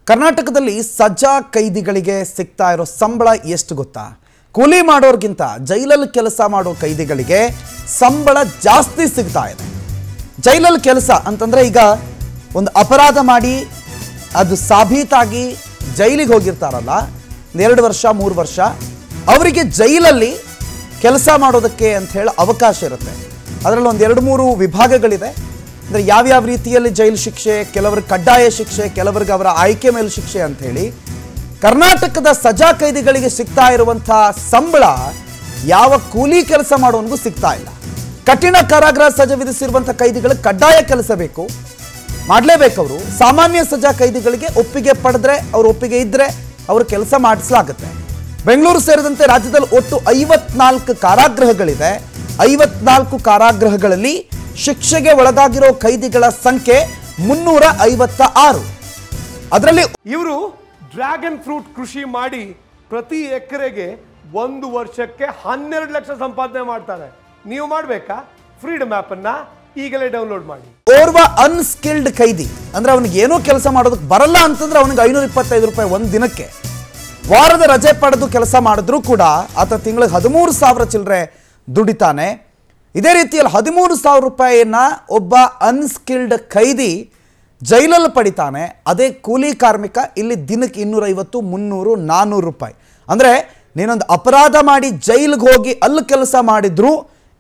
ಕರ್ನಾಟಕದಲ್ಲಿ ಸಜಾ ಕೈದಿಗಳಿಗೆ ಸಿಗ್ತಾ ಇರೋ ಸಂಬಳ ಎಷ್ಟು ಗೊತ್ತಾ ಕೂಲಿ ಮಾಡೋರ್ಗಿಂತ ಜೈಲಲ್ಲಿ ಕೆಲಸ ಮಾಡೋ ಕೈದಿಗಳಿಗೆ ಸಂಬಳ ಜಾಸ್ತಿ ಸಿಗ್ತಾ ಇದೆ ಜೈಲಲ್ಲಿ ಕೆಲಸ ಅಂತಂದ್ರೆ ಈಗ ಒಂದು ಅಪರಾಧ ಮಾಡಿ ಅದು ಸಾಬೀತಾಗಿ ಜೈಲಿಗೆ ಹೋಗಿರ್ತಾರಲ್ಲ ಒಂದು ಎರಡು ವರ್ಷ ಮೂರು ವರ್ಷ ಅವರಿಗೆ ಜೈಲಲ್ಲಿ ಕೆಲಸ ಮಾಡೋದಕ್ಕೆ ಅಂತ ಹೇಳಿ ಅವಕಾಶ ಇರುತ್ತೆ ಅದರಲ್ಲಿ ಒಂದು ಎರಡು ಮೂರು ವಿಭಾಗಗಳಿದೆ ಅಂದರೆ ಯಾವ್ಯಾವ ರೀತಿಯಲ್ಲಿ ಜೈಲು ಶಿಕ್ಷೆ ಕೆಲವರಿಗೆ ಕಡ್ಡಾಯ ಶಿಕ್ಷೆ ಕೆಲವರಿಗೆ ಅವರ ಆಯ್ಕೆ ಮೇಲೆ ಶಿಕ್ಷೆ ಅಂತ ಹೇಳಿ ಕರ್ನಾಟಕದ ಸಜಾ ಕೈದಿಗಳಿಗೆ ಸಿಗ್ತಾ ಇರುವಂತಹ ಸಂಬಳ ಯಾವ ಕೂಲಿ ಕೆಲಸ ಮಾಡೋನಿಗೂ ಸಿಗ್ತಾ ಇಲ್ಲ ಕಠಿಣ ಕಾರಾಗೃಹ ಸಜಾ ವಿಧಿಸಿರುವಂತಹ ಕೈದಿಗಳಿಗೆ ಕಡ್ಡಾಯ ಕೆಲಸ ಬೇಕು ಮಾಡಲೇಬೇಕು ಅವರು ಸಾಮಾನ್ಯ ಸಜಾ ಕೈದಿಗಳಿಗೆ ಒಪ್ಪಿಗೆ ಪಡೆದ್ರೆ ಅವ್ರ ಒಪ್ಪಿಗೆ ಇದ್ರೆ ಅವರು ಕೆಲಸ ಮಾಡಿಸಲಾಗುತ್ತೆ ಬೆಂಗಳೂರು ಸೇರಿದಂತೆ ರಾಜ್ಯದಲ್ಲಿ ಒಟ್ಟು ಐವತ್ನಾಲ್ಕು ಕಾರಾಗೃಹಗಳಿದೆ ಐವತ್ನಾಲ್ಕು ಕಾರಾಗೃಹಗಳಲ್ಲಿ ಶಿಕ್ಷೆಗೆ ಒಳಗಾಗಿರೋ ಕೈದಿಗಳ ಸಂಖ್ಯೆ ಮುನ್ನೂರ ಐವತ್ತ ಆರು ಅದರಲ್ಲಿ ಇವರು ಡ್ರ್ಯಾಗನ್ ಫ್ರೂಟ್ ಕೃಷಿ ಮಾಡಿ ಪ್ರತಿ ಎಕರೆಗೆ ಒಂದು ವರ್ಷಕ್ಕೆ ಹನ್ನೆರಡು ಲಕ್ಷ ಸಂಪಾದನೆ ಮಾಡ್ತಾರೆ ನೀವು ಮಾಡಬೇಕಾ ಫ್ರೀಡಮ್ ಅನ್ನ ಈಗಲೇ ಡೌನ್ಲೋಡ್ ಮಾಡಿ ಓರ್ವ ಅನ್ಸ್ಕಿಲ್ಡ್ ಕೈದಿ ಅಂದ್ರೆ ಅವನಿಗೆ ಏನೋ ಕೆಲಸ ಮಾಡೋದಕ್ಕೆ ಬರಲ್ಲ ಅಂತಂದ್ರೆ ಅವನಿಗೆ ಐನೂರ ಇಪ್ಪತ್ತೈದು ರೂಪಾಯಿ ಒಂದು ದಿನಕ್ಕೆ ವಾರದ ರಜೆ ಪಡೆದು ಕೆಲಸ ಮಾಡಿದ್ರೂ ಕೂಡ ಆತ ತಿಂಗಳಿಗೆ ಹದಿಮೂರು ಸಾವಿರ ಚಿಲ್ಲರೆ ದುಡಿತಾನೆ ಇದೇ ರೀತಿಯಲ್ಲಿ ಹದಿಮೂರು ಸಾವಿರ ರೂಪಾಯಿಯನ್ನ ಒಬ್ಬ ಅನ್ಸ್ಕಿಲ್ಡ್ ಖೈದಿ ಜೈಲಲ್ಲಿ ಪಡಿತಾನೆ ಅದೇ ಕೂಲಿ ಕಾರ್ಮಿಕ ಇಲ್ಲಿ ದಿನಕ್ಕೆ ಇನ್ನೂರೈವತ್ತು ಮುನ್ನೂರು ನಾನ್ನೂರು ರೂಪಾಯಿ ಅಂದರೆ ನೀನೊಂದು ಅಪರಾಧ ಮಾಡಿ ಜೈಲಿಗೆ ಹೋಗಿ ಅಲ್ಲಿ ಕೆಲಸ ಮಾಡಿದ್ರೂ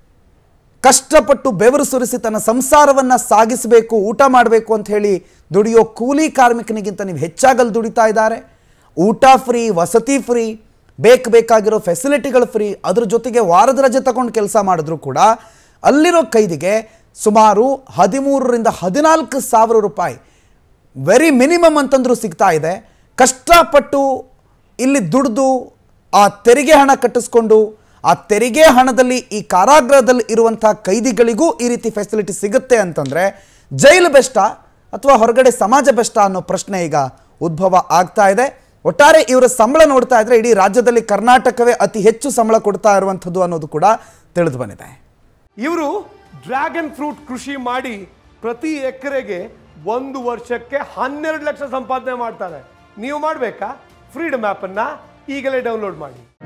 ಕಷ್ಟಪಟ್ಟು ಬೆವರು ಸುರಿಸಿ ತನ್ನ ಸಂಸಾರವನ್ನು ಸಾಗಿಸಬೇಕು ಊಟ ಮಾಡಬೇಕು ಅಂತ ಹೇಳಿ ದುಡಿಯೋ ಕೂಲಿ ಕಾರ್ಮಿಕನಿಗಿಂತ ನೀವು ಹೆಚ್ಚಾಗಲ್ಲಿ ದುಡಿತಾ ಇದ್ದಾರೆ ಊಟ ಫ್ರೀ ವಸತಿ ಫ್ರೀ ಬೇಕು ಬೇಕಾಗಿರೋ ಫೆಸಿಲಿಟಿಗಳು ಫ್ರೀ ಅದ್ರ ಜೊತೆಗೆ ವಾರದ ರಜೆ ತಗೊಂಡು ಕೆಲಸ ಮಾಡಿದ್ರು ಕೂಡ ಅಲ್ಲಿರೋ ಕೈದಿಗೆ ಸುಮಾರು ಹದಿಮೂರರಿಂದ ಹದಿನಾಲ್ಕು ಸಾವಿರ ರೂಪಾಯಿ ವೆರಿ ಮಿನಿಮಮ್ ಅಂತಂದ್ರೂ ಸಿಗ್ತಾ ಇದೆ ಕಷ್ಟಪಟ್ಟು ಇಲ್ಲಿ ದುಡಿದು ಆ ತೆರಿಗೆ ಹಣ ಕಟ್ಟಿಸ್ಕೊಂಡು ಆ ತೆರಿಗೆ ಹಣದಲ್ಲಿ ಈ ಕಾರಾಗೃಹದಲ್ಲಿ ಇರುವಂಥ ಕೈದಿಗಳಿಗೂ ಈ ರೀತಿ ಫೆಸಿಲಿಟಿ ಸಿಗುತ್ತೆ ಅಂತಂದರೆ ಜೈಲು ಬೆಸ್ಟಾ ಅಥವಾ ಹೊರಗಡೆ ಸಮಾಜ ಬೆಸ್ಟಾ ಅನ್ನೋ ಪ್ರಶ್ನೆ ಈಗ ಉದ್ಭವ ಆಗ್ತಾ ಇದೆ ಒಟ್ಟಾರೆ ಇವರ ಸಂಬಳ ನೋಡ್ತಾ ಇದ್ರೆ ಇಡೀ ರಾಜ್ಯದಲ್ಲಿ ಕರ್ನಾಟಕವೇ ಅತಿ ಹೆಚ್ಚು ಸಂಬಳ ಕೊಡ್ತಾ ಇರುವಂಥದ್ದು ಅನ್ನೋದು ಕೂಡ ತಿಳಿದು ಬಂದಿದೆ ಇವರು ಡ್ರ್ಯಾಗನ್ ಫ್ರೂಟ್ ಕೃಷಿ ಮಾಡಿ ಪ್ರತಿ ಎಕರೆಗೆ ಒಂದು ವರ್ಷಕ್ಕೆ ಹನ್ನೆರಡು ಲಕ್ಷ ಸಂಪಾದನೆ ಮಾಡ್ತಾರೆ ನೀವು ಮಾಡಬೇಕಾ ಫ್ರೀಡಮ್ ಅನ್ನ ಈಗಲೇ ಡೌನ್ಲೋಡ್ ಮಾಡಿ